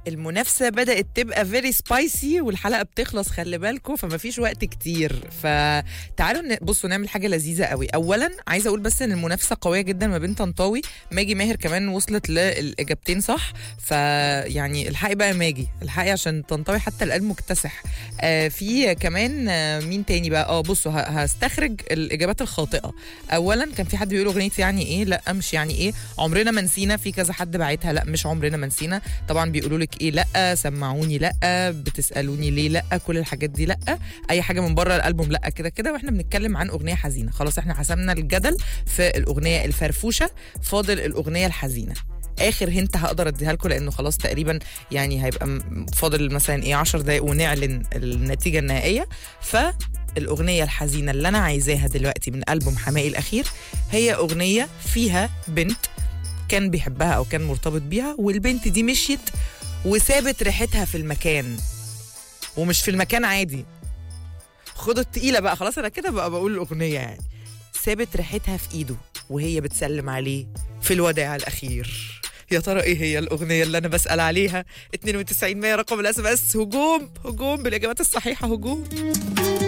المنافسه بدات تبقى فيري سبايسي والحلقه بتخلص خلي بالكم فما فيش وقت كتير فتعالوا ن- بصوا نعمل حاجه لذيذه قوي اولا عايزه اقول بس ان المنافسه قويه جدا ما بين طنطاوي ماجي ماهر كمان وصلت للاجابتين صح فيعني الحقي بقى يا ماجي الحقي عشان طنطاوي حتى الان مكتسح آه في كمان آه مين تاني بقى اه بصوا ه- هستخرج الاجابات الخاطئه اولا كان في حد بيقول اغنيه يعني ايه لا مش يعني ايه عمرنا ما نسينا في كذا حد باعتها لا مش عمرنا ما نسينا طبعا بيقولوا لك ايه لا سمعوني لا بتسالوني ليه لا كل الحاجات دي لا اي حاجه من بره الالبوم لا كده كده واحنا بنتكلم عن اغنيه حزينه خلاص احنا حسمنا الجدل في الاغنيه الفرفوشه فاضل الاغنيه الحزينه اخر هنت هقدر اديها لكم لانه خلاص تقريبا يعني هيبقى م- فاضل مثلا ايه 10 دقايق ونعلن النتيجه النهائيه فالاغنيه الحزينه اللي انا عايزاها دلوقتي من البوم حماقي الاخير هي اغنيه فيها بنت كان بيحبها او كان مرتبط بيها والبنت دي مشيت وسابت ريحتها في المكان ومش في المكان عادي خدوا التقيله بقى خلاص انا كده بقى بقول الاغنيه يعني سابت ريحتها في ايده وهي بتسلم عليه في الوداع الاخير يا ترى ايه هي الاغنيه اللي انا بسال عليها 92 100 رقم الاس ام اس هجوم هجوم بالاجابات الصحيحه هجوم